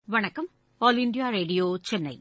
வணக்கம் all India radio Chennai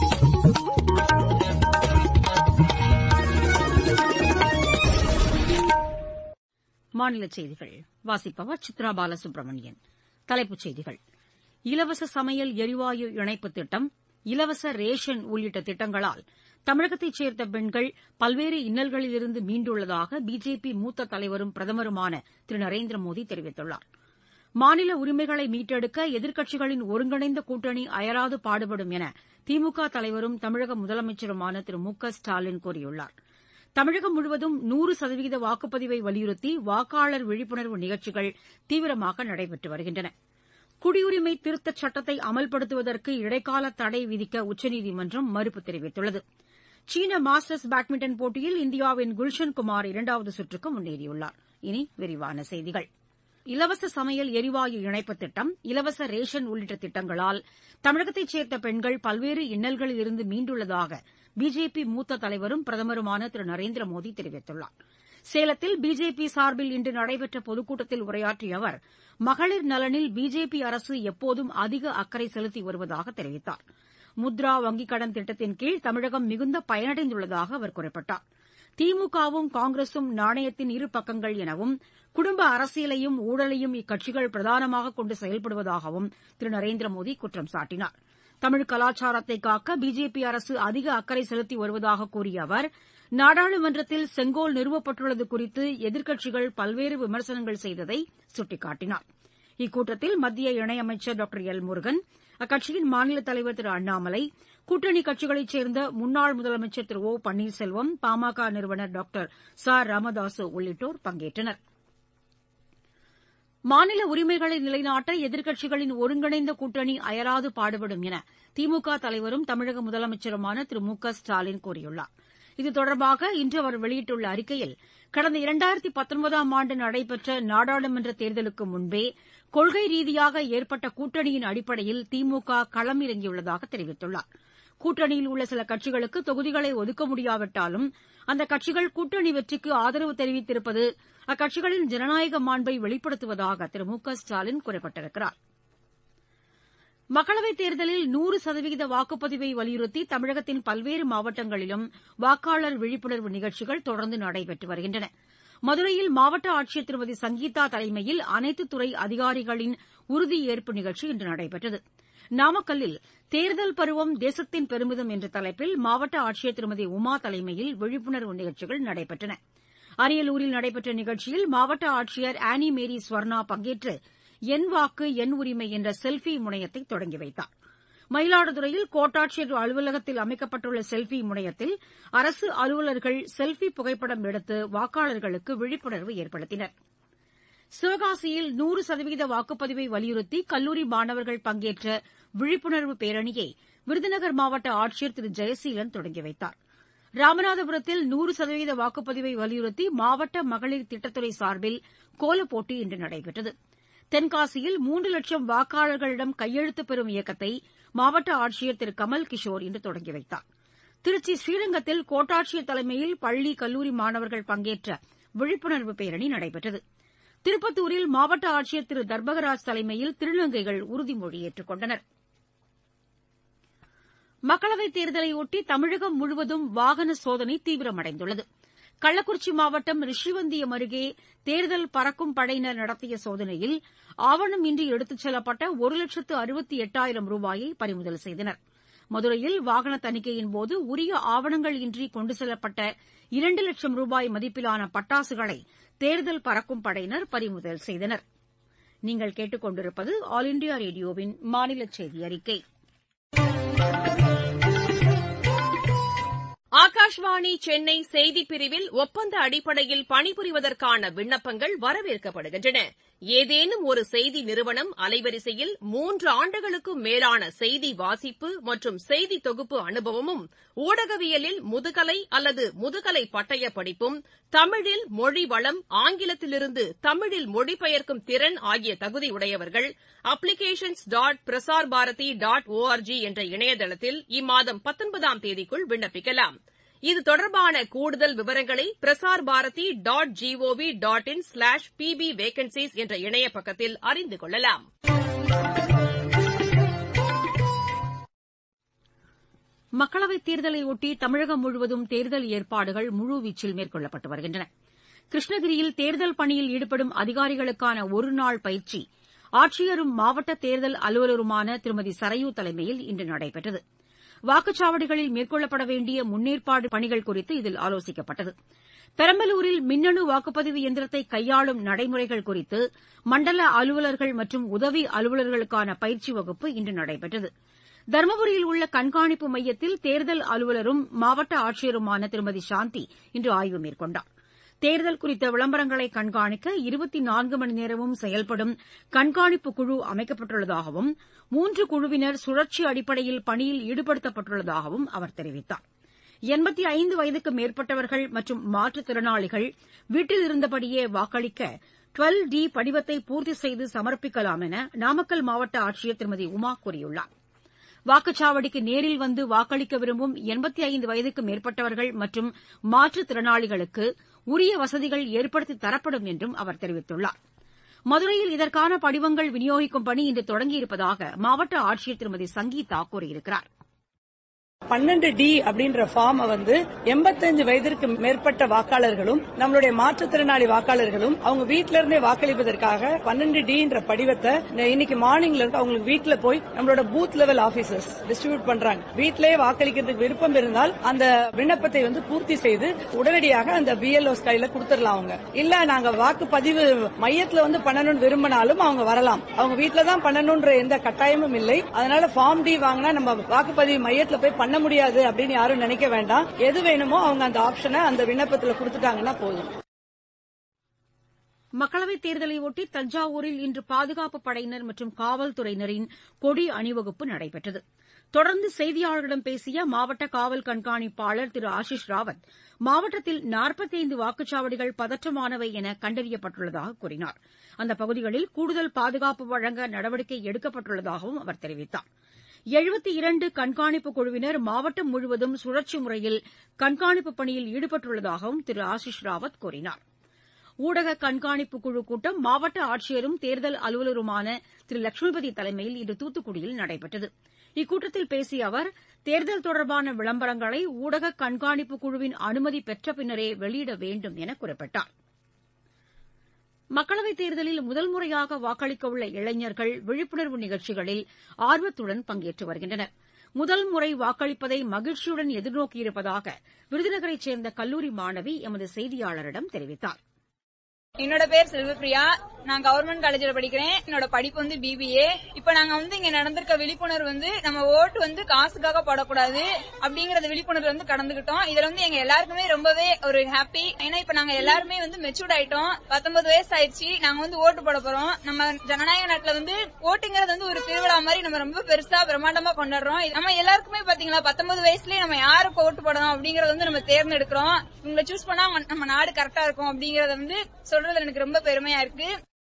மாநிலச் செய்திகள் வாசிப்பவர் சித்ரா பாலசுப்ரமணியன் தலைப்புச் செய்திகள் இலவச சமையல் எரிவாயு இணைப்புத் திட்டம் இலவச ரேஷன் உள்ளிட்ட திட்டங்களால் தமிழகத்தைச் சேர்ந்த பெண்கள் பல்வேறு இன்னல்களிலிருந்து மீண்டுள்ளதாக பிஜேபி மூத்த தலைவரும் பிரதமருமான திரு நரேந்திர மோடி தெரிவித்துள்ளார் மாநில உரிமைகளை மீட்டெடுக்க எதிர்க்கட்சிகளின் ஒருங்கிணைந்த கூட்டணி அயராது பாடுபடும் என திமுக தலைவரும் தமிழக முதலமைச்சருமான திரு மு க ஸ்டாலின் கூறியுள்ளார் தமிழகம் முழுவதும் நூறு சதவீத வாக்குப்பதிவை வலியுறுத்தி வாக்காளர் விழிப்புணர்வு நிகழ்ச்சிகள் தீவிரமாக நடைபெற்று வருகின்றன குடியுரிமை திருத்தச் சட்டத்தை அமல்படுத்துவதற்கு இடைக்கால தடை விதிக்க உச்சநீதிமன்றம் மறுப்பு தெரிவித்துள்ளது சீன மாஸ்டர்ஸ் பேட்மிண்டன் போட்டியில் இந்தியாவின் குல்ஷன் குமார் இரண்டாவது சுற்றுக்கு முன்னேறியுள்ளார் இனி விரிவான செய்திகள் இலவச சமையல் எரிவாயு இணைப்புத் திட்டம் இலவச ரேஷன் உள்ளிட்ட திட்டங்களால் தமிழகத்தைச் சேர்ந்த பெண்கள் பல்வேறு இன்னல்களிலிருந்து மீண்டுள்ளதாக பிஜேபி மூத்த தலைவரும் பிரதமருமான திரு நரேந்திர மோடி தெரிவித்துள்ளார் சேலத்தில் பிஜேபி சார்பில் இன்று நடைபெற்ற பொதுக்கூட்டத்தில் உரையாற்றிய அவர் மகளிர் நலனில் பிஜேபி அரசு எப்போதும் அதிக அக்கறை செலுத்தி வருவதாக தெரிவித்தார் முத்ரா வங்கிக் கடன் திட்டத்தின் கீழ் தமிழகம் மிகுந்த பயனடைந்துள்ளதாக அவர் குறிப்பிட்டார் திமுகவும் காங்கிரசும் நாணயத்தின் இரு பக்கங்கள் எனவும் குடும்ப அரசியலையும் ஊழலையும் இக்கட்சிகள் பிரதானமாக கொண்டு செயல்படுவதாகவும் திரு நரேந்திர மோடி குற்றம் சாட்டினார் தமிழ் கலாச்சாரத்தை காக்க பிஜேபி அரசு அதிக அக்கறை செலுத்தி வருவதாக கூறிய அவர் நாடாளுமன்றத்தில் செங்கோல் நிறுவப்பட்டுள்ளது குறித்து எதிர்க்கட்சிகள் பல்வேறு விமர்சனங்கள் செய்ததை சுட்டிக்காட்டினார் இக்கூட்டத்தில் மத்திய இணையமைச்சர் டாக்டர் எல் முருகன் அக்கட்சியின் மாநில தலைவர் திரு அண்ணாமலை கூட்டணி கட்சிகளைச் சேர்ந்த முன்னாள் முதலமைச்சர் திரு ஓ பன்னீர்செல்வம் பாமக நிறுவனர் டாக்டர் ச ராமதாசு உள்ளிட்டோர் பங்கேற்றனர் மாநில உரிமைகளை நிலைநாட்ட எதிர்க்கட்சிகளின் ஒருங்கிணைந்த கூட்டணி அயராது பாடுபடும் என திமுக தலைவரும் தமிழக முதலமைச்சருமான திரு மு க ஸ்டாலின் கூறியுள்ளார் இது தொடர்பாக இன்று அவர் வெளியிட்டுள்ள அறிக்கையில் கடந்த இரண்டாயிரத்தி பத்தொன்பதாம் ஆண்டு நடைபெற்ற நாடாளுமன்ற தேர்தலுக்கு முன்பே கொள்கை ரீதியாக ஏற்பட்ட கூட்டணியின் அடிப்படையில் திமுக களமிறங்கியுள்ளதாக தெரிவித்துள்ளார் கூட்டணியில் உள்ள சில கட்சிகளுக்கு தொகுதிகளை ஒதுக்க முடியாவிட்டாலும் அந்த கட்சிகள் கூட்டணி வெற்றிக்கு ஆதரவு தெரிவித்திருப்பது அக்கட்சிகளின் ஜனநாயக மாண்பை வெளிப்படுத்துவதாக திரு மு க ஸ்டாலின் குறிப்பிட்டிருக்கிறார் மக்களவைத் தேர்தலில் நூறு சதவீத வாக்குப்பதிவை வலியுறுத்தி தமிழகத்தின் பல்வேறு மாவட்டங்களிலும் வாக்காளர் விழிப்புணர்வு நிகழ்ச்சிகள் தொடர்ந்து நடைபெற்று வருகின்றன மதுரையில் மாவட்ட ஆட்சியர் திருமதி சங்கீதா தலைமையில் அனைத்து துறை அதிகாரிகளின் உறுதியேற்பு நிகழ்ச்சி இன்று நடைபெற்றது நாமக்கல்லில் தேர்தல் பருவம் தேசத்தின் பெருமிதம் என்ற தலைப்பில் மாவட்ட ஆட்சியர் திருமதி உமா தலைமையில் விழிப்புணர்வு நிகழ்ச்சிகள் நடைபெற்றன அரியலூரில் நடைபெற்ற நிகழ்ச்சியில் மாவட்ட ஆட்சியர் ஆனி மேரி ஸ்வர்ணா பங்கேற்று என் வாக்கு என் உரிமை என்ற செல்ஃபி முனையத்தை தொடங்கி வைத்தார் மயிலாடுதுறையில் கோட்டாட்சியர் அலுவலகத்தில் அமைக்கப்பட்டுள்ள செல்ஃபி முனையத்தில் அரசு அலுவலர்கள் செல்ஃபி புகைப்படம் எடுத்து வாக்காளர்களுக்கு விழிப்புணர்வு ஏற்படுத்தினர் சிவகாசியில் நூறு சதவீத வாக்குப்பதிவை வலியுறுத்தி கல்லூரி மாணவர்கள் பங்கேற்ற விழிப்புணர்வு பேரணியை விருதுநகர் மாவட்ட ஆட்சியர் திரு ஜெயசீலன் தொடங்கி வைத்தார் ராமநாதபுரத்தில் நூறு சதவீத வாக்குப்பதிவை வலியுறுத்தி மாவட்ட மகளிர் திட்டத்துறை சார்பில் கோலப்போட்டி இன்று நடைபெற்றது தென்காசியில் மூன்று லட்சம் வாக்காளர்களிடம் கையெழுத்து பெறும் இயக்கத்தை மாவட்ட ஆட்சியர் திரு கமல் கிஷோர் இன்று தொடங்கி வைத்தார் திருச்சி ஸ்ரீரங்கத்தில் கோட்டாட்சியர் தலைமையில் பள்ளி கல்லூரி மாணவர்கள் பங்கேற்ற விழிப்புணர்வு பேரணி நடைபெற்றது திருப்பத்தூரில் மாவட்ட ஆட்சியர் திரு தர்பகராஜ் தலைமையில் திருநங்கைகள் உறுதிமொழி ஏற்றுக் கொண்டனர் மக்களவைத் தேர்தலையொட்டி தமிழகம் முழுவதும் வாகன சோதனை தீவிரமடைந்துள்ளது கள்ளக்குறிச்சி மாவட்டம் ரிஷிவந்தியம் அருகே தேர்தல் பறக்கும் படையினர் நடத்திய சோதனையில் ஆவணம் இன்றி எடுத்துச் செல்லப்பட்ட ஒரு லட்சத்து அறுபத்தி எட்டாயிரம் ரூபாயை பறிமுதல் செய்தனர் மதுரையில் வாகன தணிக்கையின்போது உரிய ஆவணங்கள் இன்றி கொண்டு செல்லப்பட்ட இரண்டு லட்சம் ரூபாய் மதிப்பிலான பட்டாசுகளை தேர்தல் பறக்கும் படையினர் பறிமுதல் செய்தனர் நீங்கள் கேட்டுக் கொண்டிருப்பது ஆல் இண்டியா ரேடியோவின் மாநில செய்தி அறிக்கை ஆகாஷ்வாணி சென்னை செய்திப் பிரிவில் ஒப்பந்த அடிப்படையில் பணிபுரிவதற்கான விண்ணப்பங்கள் வரவேற்கப்படுகின்றன ஏதேனும் ஒரு செய்தி நிறுவனம் அலைவரிசையில் மூன்று ஆண்டுகளுக்கும் மேலான செய்தி வாசிப்பு மற்றும் செய்தி தொகுப்பு அனுபவமும் ஊடகவியலில் முதுகலை அல்லது முதுகலை பட்டய படிப்பும் தமிழில் மொழி வளம் ஆங்கிலத்திலிருந்து தமிழில் மொழிபெயர்க்கும் திறன் ஆகிய தகுதியுடையவர்கள் applications dot Prasar Bharati dot ORG என்ற இணையதளத்தில் இம்மாதம் பத்தொன்பதாம் தேதிக்குள் விண்ணப்பிக்கலாம் இது தொடர்பான கூடுதல் விவரங்களை Prasar Bharati dot GOV dot in slash PB vacancies என்ற இணைய பக்கத்தில் அறிந்து கொள்ளலாம் மக்களவைத் தேர்தலையொட்டி தமிழகம் முழுவதும் தேர்தல் ஏற்பாடுகள் முழுவீச்சில் மேற்கொள்ளப்பட்டு வருகின்றன கிருஷ்ணகிரியில் தேர்தல் பணியில் ஈடுபடும் அதிகாரிகளுக்கான ஒருநாள் பயிற்சி ஆட்சியரும் மாவட்ட தேர்தல் அலுவலருமான திருமதி சரையு தலைமையில் இன்று நடைபெற்றது வாக்குச்சாவடிகளில் மேற்கொள்ளப்பட வேண்டிய முன்னேற்பாடு பணிகள் குறித்து இதில் ஆலோசிக்கப்பட்டது பெரம்பலூரில் மின்னணு வாக்குப்பதிவு எந்திரத்தை கையாளும் நடைமுறைகள் குறித்து மண்டல அலுவலர்கள் மற்றும் உதவி அலுவலர்களுக்கான பயிற்சி வகுப்பு இன்று நடைபெற்றது தருமபுரியில் உள்ள கண்காணிப்பு மையத்தில் தேர்தல் அலுவலரும் மாவட்ட ஆட்சியருமான திருமதி சாந்தி இன்று ஆய்வு மேற்கொண்டார் தேர்தல் குறித்த விளம்பரங்களை கண்காணிக்க இருபத்தி நான்கு மணி நேரமும் செயல்படும் கண்காணிப்பு குழு அமைக்கப்பட்டுள்ளதாகவும் மூன்று குழுவினர் சுழற்சி அடிப்படையில் பணியில் ஈடுபடுத்தப்பட்டுள்ளதாகவும் அவர் தெரிவித்தார் எண்பத்தி ஐந்து வயதுக்கு மேற்பட்டவர்கள் மற்றும் மாற்றுத்திறனாளிகள் வீட்டில் இருந்தபடியே வாக்களிக்க டுவெல் டி படிவத்தை பூர்த்தி செய்து சமர்ப்பிக்கலாம் என நாமக்கல் மாவட்ட ஆட்சியர் திருமதி உமா கூறியுள்ளார் வாக்குச்சாவடிக்கு நேரில் வந்து வாக்களிக்க விரும்பும் எண்பத்தி ஐந்து வயதுக்கு மேற்பட்டவர்கள் மற்றும் மாற்றுத்திறனாளிகளுக்கு உரிய வசதிகள் ஏற்படுத்தி தரப்படும் என்றும் அவர் தெரிவித்துள்ளார் மதுரையில் இதற்கான படிவங்கள் விநியோகிக்கும் பணி இன்று தொடங்கியிருப்பதாக மாவட்ட ஆட்சியர் திருமதி சங்கீதா கூறியிருக்கிறார் பன்னெண்டு டி அப்படின்ற ஃபார்மை வந்து எண்பத்தஞ்சு வயதிற்கு மேற்பட்ட வாக்காளர்களும் நம்மளுடைய மாற்றுத்திறனாளி வாக்காளர்களும் அவங்க வீட்ல இருந்தே வாக்களிப்பதற்காக பன்னெண்டு டின்ற படிவத்தை இன்னைக்கு மார்னிங்ல இருந்து அவங்களுக்கு வீட்டுல போய் நம்மளோட பூத் லெவல் ஆபீசர்ஸ் டிஸ்ட்ரிபியூட் பண்றாங்க வீட்டிலேயே வாக்களிக்கிறதுக்கு விருப்பம் இருந்தால் அந்த விண்ணப்பத்தை வந்து பூர்த்தி செய்து உடனடியாக அந்த பிஎல்ஓஸ் கையில கொடுத்துடலாம் அவங்க இல்ல நாங்க வாக்குப்பதிவு மையத்துல வந்து பண்ணணும்னு விரும்பினாலும் அவங்க வரலாம் அவங்க வீட்டுல தான் பண்ணணும்ன்ற எந்த கட்டாயமும் இல்லை அதனால ஃபார்ம் டி வாங்கினா நம்ம வாக்குப்பதிவு மையத்துல போய் பண்ண முடியாது அப்படின்னு யாரும் நினைக்க வேண்டாம் எது வேணுமோ அவங்க அந்த ஆப்ஷனை அந்த விண்ணப்பத்துல கொடுத்துட்டாங்கன்னா போதும் மக்களவைத் தேர்தலையொட்டி தஞ்சாவூரில் இன்று பாதுகாப்பு படையினர் மற்றும் காவல்துறையினரின் கொடி அணிவகுப்பு நடைபெற்றது தொடர்ந்து செய்தியாளர்களிடம் பேசிய மாவட்ட காவல் கண்காணிப்பாளர் திரு ஆஷிஷ் ராவத் மாவட்டத்தில் நாற்பத்தைந்து வாக்குச்சாவடிகள் பதற்றமானவை என கண்டறியப்பட்டுள்ளதாக கூறினார் அந்த பகுதிகளில் கூடுதல் பாதுகாப்பு வழங்க நடவடிக்கை எடுக்கப்பட்டுள்ளதாகவும் அவர் தெரிவித்தார் எழுபத்தி இரண்டு கண்காணிப்பு குழுவினர் மாவட்டம் முழுவதும் சுழற்சி முறையில் கண்காணிப்பு பணியில் ஈடுபட்டுள்ளதாகவும் திரு ஆஷிஷ் ராவத் கூறினார் ஊடக கண்காணிப்பு குழு கூட்டம் மாவட்ட ஆட்சியரும் தேர்தல் அலுவலருமான திரு லட்சுமிபதி தலைமையில் இன்று தூத்துக்குடியில் நடைபெற்றது இக்கூட்டத்தில் பேசிய அவர் தேர்தல் தொடர்பான விளம்பரங்களை ஊடக கண்காணிப்பு குழுவின் அனுமதி பெற்ற பின்னரே வெளியிட வேண்டும் என குறிப்பிட்டார் மக்களவைத் தேர்தலில் முதல் முறையாக வாக்களிக்க உள்ள இளைஞர்கள் விழிப்புணர்வு நிகழ்ச்சிகளில் ஆர்வத்துடன் பங்கேற்று வருகின்றனர் முதல் முறை வாக்களிப்பதை மகிழ்ச்சியுடன் எதிர்நோக்கியிருப்பதாக விருதுநகரைச் சேர்ந்த கல்லூரி மாணவி எமது செய்தியாளரிடம் தெரிவித்தார் என்னோட பேர் செல்வப்பிரியா நான் கவர்மெண்ட் காலேஜ்ல படிக்கிறேன் என்னோட படிப்பு வந்து பிபிஏ இப்ப நாங்க வந்து இங்க நடந்திருக்க விழிப்புணர்வு வந்து நம்ம ஓட்டு வந்து காசுக்காக போடக்கூடாது அப்படிங்கறது விழிப்புணர்வு வந்து கடந்துகிட்டோம் இதுல வந்து எங்க எல்லாருக்குமே ரொம்பவே ஒரு ஹாப்பி ஏன்னா இப்ப நாங்க எல்லாருமே வந்து மெச்சூர்ட் ஆயிட்டோம் பத்தொன்பது வயசு ஆயிடுச்சு நாங்க வந்து ஓட்டு போட போறோம் நம்ம ஜனநாயக நாட்டுல வந்து ஓட்டுங்கிறது வந்து ஒரு திருவிழா மாதிரி நம்ம ரொம்ப பெருசா பிரம்மாண்டமா கொண்டாடுறோம் நம்ம எல்லாருக்குமே பாத்தீங்களா பத்தொன்பது வயசுலயே நம்ம யாருக்கு ஓட்டு போடணும் அப்படிங்கறத வந்து நம்ம தேர்ந்தெடுக்கிறோம் இவங்களை சூஸ் பண்ணா நம்ம நாடு கரெக்டா இருக்கும் அப்படிங்கறத வந்து சொல்றதுல எனக்கு ரொம்ப பெருமையா இருக்கு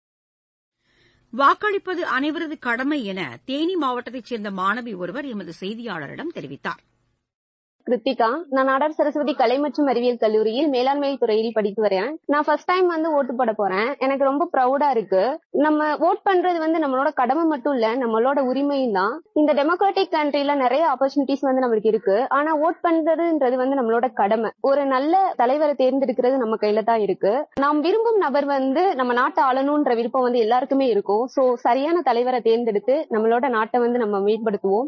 வாக்களிப்பது அனைவரது கடமை என தேனி மாவட்டத்தைச் சேர்ந்த மாணவி ஒருவர் எமது செய்தியாளரிடம் தெரிவித்தார் கிருத்திகா நான் நாடார் சரஸ்வதி கலை மற்றும் அறிவியல் கல்லூரியில் மேலாண்மை துறையில் படித்து வரேன் நான் ஃபர்ஸ்ட் டைம் வந்து ஓட்டு போட போறேன் எனக்கு ரொம்ப ப்ரௌடா இருக்கு நம்ம ஓட் பண்றது வந்து நம்மளோட கடமை மட்டும் இல்ல நம்மளோட உரிமையும் தான் இந்த டெமோக்ராட்டிக் கண்ட்ரில நிறைய ஆப்பர்ச்சுனிட்டிஸ் வந்து நம்மளுக்கு இருக்கு ஆனா ஓட் பண்றதுன்றது வந்து நம்மளோட கடமை ஒரு நல்ல தலைவரை தேர்ந்தெடுக்கிறது நம்ம கையில தான் இருக்கு நாம் விரும்பும் நபர் வந்து நம்ம நாட்டை ஆளணும்ன்ற விருப்பம் வந்து எல்லாருக்குமே இருக்கும் சோ சரியான தலைவரை தேர்ந்தெடுத்து நம்மளோட நாட்டை வந்து நம்ம மேம்படுத்துவோம்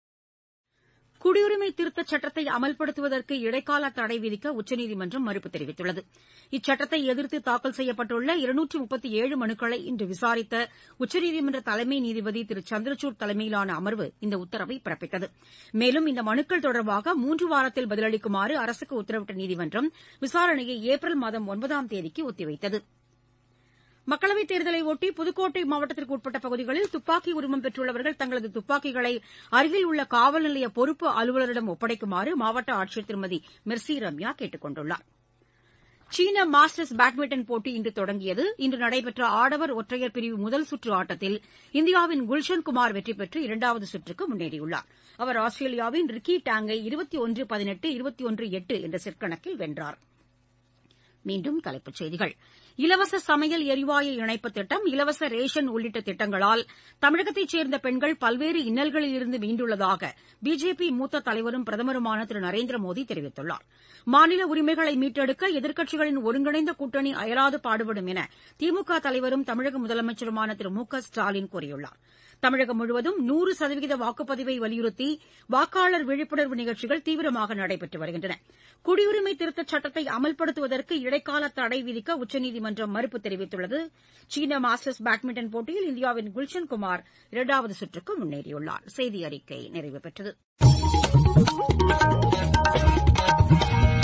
குடியுரிமை திருத்தச் சட்டத்தை அமல்படுத்துவதற்கு இடைக்கால தடை விதிக்க உச்சநீதிமன்றம் மறுப்பு தெரிவித்துள்ளது இச்சட்டத்தை எதிர்த்து தாக்கல் செய்யப்பட்டுள்ள இருநூற்று முப்பத்தி ஏழு மனுக்களை இன்று விசாரித்த உச்சநீதிமன்ற தலைமை நீதிபதி திரு சந்திரசூட் தலைமையிலான அமர்வு இந்த உத்தரவை பிறப்பித்தது மேலும் இந்த மனுக்கள் தொடர்பாக மூன்று வாரத்தில் பதிலளிக்குமாறு அரசுக்கு உத்தரவிட்ட நீதிமன்றம் விசாரணையை ஏப்ரல் மாதம் ஒன்பதாம் தேதிக்கு ஒத்திவைத்தது மக்களவைத் தேர்தலையொட்டி புதுக்கோட்டை மாவட்டத்திற்கு உட்பட்ட பகுதிகளில் துப்பாக்கி உரிமம் பெற்றுள்ளவர்கள் தங்களது துப்பாக்கிகளை அருகில் உள்ள காவல் நிலைய பொறுப்பு அலுவலரிடம் ஒப்படைக்குமாறு மாவட்ட ஆட்சியர் திருமதி மெர்சி ரம்யா கேட்டுக் கொண்டுள்ளார் சீன மாஸ்டர்ஸ் பேட்மிண்டன் போட்டி இன்று தொடங்கியது இன்று நடைபெற்ற ஆடவர் ஒற்றையர் பிரிவு முதல் சுற்று ஆட்டத்தில் இந்தியாவின் குல்ஷன் குமார் வெற்றி பெற்று இரண்டாவது சுற்றுக்கு முன்னேறியுள்ளார் அவர் ஆஸ்திரேலியாவின் ரிக்கி டாங்கை இருபத்தி ஒன்று பதினெட்டு இருபத்தி ஒன்று எட்டு என்ற செட் கணக்கில் வென்றார் மீண்டும் தலைப்புச் செய்திகள் இலவச சமையல் எரிவாயு இணைப்பு திட்டம் இலவச ரேஷன் உள்ளிட்ட திட்டங்களால் தமிழகத்தைச் சேர்ந்த பெண்கள் பல்வேறு இன்னல்களிலிருந்து மீண்டுள்ளதாக பிஜேபி மூத்த தலைவரும் பிரதமருமான திரு நரேந்திர மோடி தெரிவித்துள்ளார் மாநில உரிமைகளை மீட்டெடுக்க எதிர்க்கட்சிகளின் ஒருங்கிணைந்த கூட்டணி அயராது பாடுபடும் என திமுக தலைவரும் தமிழக முதலமைச்சருமான திரு மு க ஸ்டாலின் கூறியுள்ளார் தமிழகம் முழுவதும் நூறு சதவீத வாக்குப்பதிவை வலியுறுத்தி வாக்காளர் விழிப்புணர்வு நிகழ்ச்சிகள் தீவிரமாக நடைபெற்று வருகின்றன குடியுரிமை திருத்தச் சட்டத்தை அமல்படுத்துவதற்கு இடைக்கால தடை விதிக்க உச்சநீதிமன்றம் மறுப்பு தெரிவித்துள்ளது சீன மாஸ்டர்ஸ் பேட்மிண்டன் போட்டியில் இந்தியாவின் குல்ஷன் குமார் இரண்டாவது சுற்றுக்கு முன்னேறியுள்ளார் செய்தி அறிக்கை நிறைவு பெற்றது